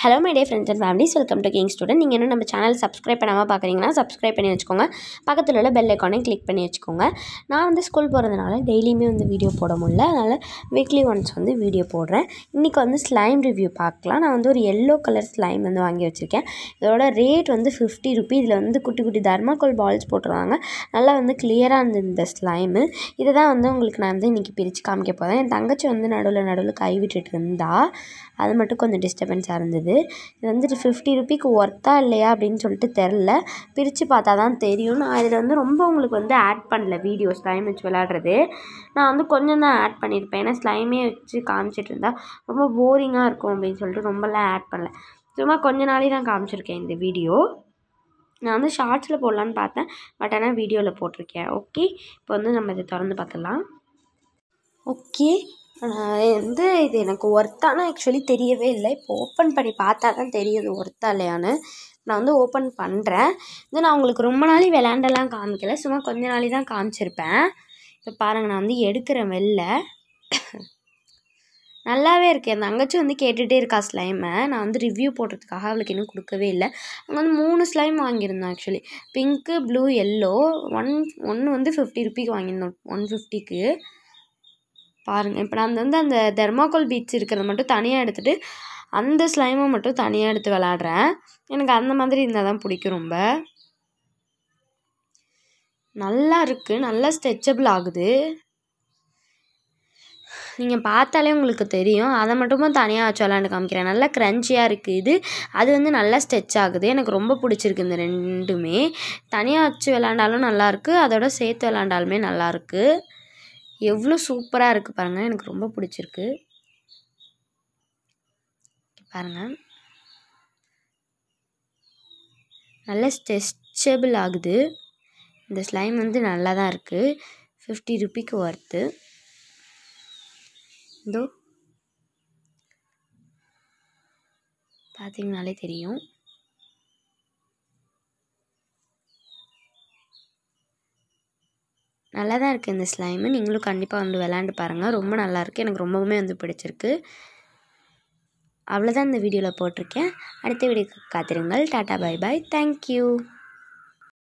hello my day friends and families welcome to king student நீங்கள் இன்னும் நம்ம channel subscribe பண்ணாமல் பார்க்குறீங்கன்னா சப்ஸ்கிரைப் பண்ணி வச்சுக்கோங்க பக்கத்தில் உள்ள பெல் ஐக்கானையும் கிளிக் பண்ணி வச்சுக்கோங்க நான் வந்து ஸ்கூல் போகிறதுனால டெய்லியுமே வந்து வீடியோ போட முடியல அதனால் வீக்லி ஒன்ஸ் வந்து வீடியோ போடுறேன் இன்றைக்கி வந்து ஸ்லைம் ரிவ்யூ பார்க்கலாம் நான் வந்து ஒரு எல்லோ கலர் ஸ்லைம் வந்து வாங்கி வச்சுருக்கேன் இதோட ரேட் வந்து ஃபிஃப்டி ருபி இதில் வந்து குட்டி குட்டி தர்மாக்கோல் பால்ஸ் போட்டிருந்தாங்க நல்லா வந்து கிளியராக இருந்தது இந்த ஸ்லைமு இதை தான் வந்து உங்களுக்கு நான் வந்து இன்றைக்கி பிரித்து காமிக்க போகிறேன் என் தங்கச்சி வந்து நடுவில் நடுவில் கை விட்டுட்டு இருந்தா அது மட்டும் கொஞ்சம் டிஸ்டர்பன்ஸாக இருந்தது இது வந்துட்டு ஃபிஃப்டி ருபிக்கு ஒர்த்தா இல்லையா அப்படின்னு சொல்லிட்டு தெரில பிரித்து பார்த்தா தான் தெரியும் நான் இதில் வந்து ரொம்ப உங்களுக்கு வந்து ஆட் பண்ணல வீடியோ ஸ்லைம் வச்சு விளாட்றது நான் வந்து கொஞ்சம் தான் ஆட் பண்ணியிருப்பேன் ஏன்னா ஸ்லைமே வச்சு காமிச்சிட்டு இருந்தா ரொம்ப போரிங்காக இருக்கும் அப்படின்னு சொல்லிட்டு ரொம்பலாம் ஆட் பண்ணல சும்மா கொஞ்ச நாளே தான் காமிச்சிருக்கேன் இந்த வீடியோ நான் வந்து ஷார்ட்ஸில் போடலான்னு பார்த்தேன் பட் ஆனால் வீடியோவில் போட்டிருக்கேன் ஓகே இப்போ வந்து நம்ம இதை திறந்து பார்த்துடலாம் ஓகே வந்து இது எனக்கு ஒர்த்தான ஆக்சுவலி தெரியவே இல்லை இப்போ ஓப்பன் பண்ணி பார்த்தா தான் தெரியுது ஒர்த்தா இல்லையான்னு நான் வந்து ஓப்பன் பண்ணுறேன் இது நான் உங்களுக்கு ரொம்ப நாளை விளாண்டெல்லாம் காமிக்கல சும்மா கொஞ்ச நாளை தான் காமிச்சிருப்பேன் இப்போ பாருங்கள் நான் வந்து எடுக்கிறேன் வெளில நல்லாவே இருக்குது என் தங்கச்சி வந்து கேட்டுகிட்டே இருக்கா ஸ்லைமை நான் வந்து ரிவ்யூ போடுறதுக்காக அவளுக்கு இன்னும் கொடுக்கவே இல்லை அங்கே வந்து மூணு ஸ்லைம் வாங்கியிருந்தேன் actually pink blue yellow one ஒன்று வந்து ஃபிஃப்டி ருபிக்கு வாங்கியிருந்தோம் ஒன் ஃபிஃப்டிக்கு பாருங்கள் இப்போ நான் வந்து அந்த தெர்மாக்கோல் பீட்ஸ் இருக்கிறத மட்டும் தனியாக எடுத்துகிட்டு அந்த ஸ்லைமை மட்டும் தனியாக எடுத்து விளாட்றேன் எனக்கு அந்த மாதிரி இருந்தால் தான் பிடிக்கும் ரொம்ப நல்லா இருக்குது நல்லா ஸ்ட்ரெச்சபிள் ஆகுது நீங்கள் பார்த்தாலே உங்களுக்கு தெரியும் அதை மட்டுமா தனியாக வச்சு விளாண்டு காமிக்கிறேன் நல்லா க்ரன்ச்சியாக இருக்குது இது அது வந்து நல்லா ஸ்ட்ரெச் ஆகுது எனக்கு ரொம்ப பிடிச்சிருக்கு இந்த ரெண்டுமே தனியாக வச்சு விளாண்டாலும் நல்லாயிருக்கு அதோட சேர்த்து விளாண்டாலுமே நல்லாயிருக்கு எவ்வளோ சூப்பராக இருக்குது பாருங்கள் எனக்கு ரொம்ப பிடிச்சிருக்கு பாருங்கள் நல்ல ஸ்ட்ரெச்சபிள் ஆகுது இந்த ஸ்லைம் வந்து நல்லா தான் இருக்குது ஃபிஃப்டி ருபிக்கு ஒர்த்து இதோ பார்த்தீங்கனாலே தெரியும் நல்லா தான் இருக்குது இந்த ஸ்லைமு நீங்களும் கண்டிப்பாக வந்து விளாண்டு பாருங்கள் ரொம்ப நல்லாயிருக்கு எனக்கு ரொம்பவுமே வந்து பிடிச்சிருக்கு அவ்வளோதான் இந்த வீடியோவில் போட்டிருக்கேன் அடுத்த வீடியோக்கு காத்திருங்கள் டாட்டா பை பாய் தேங்க்யூ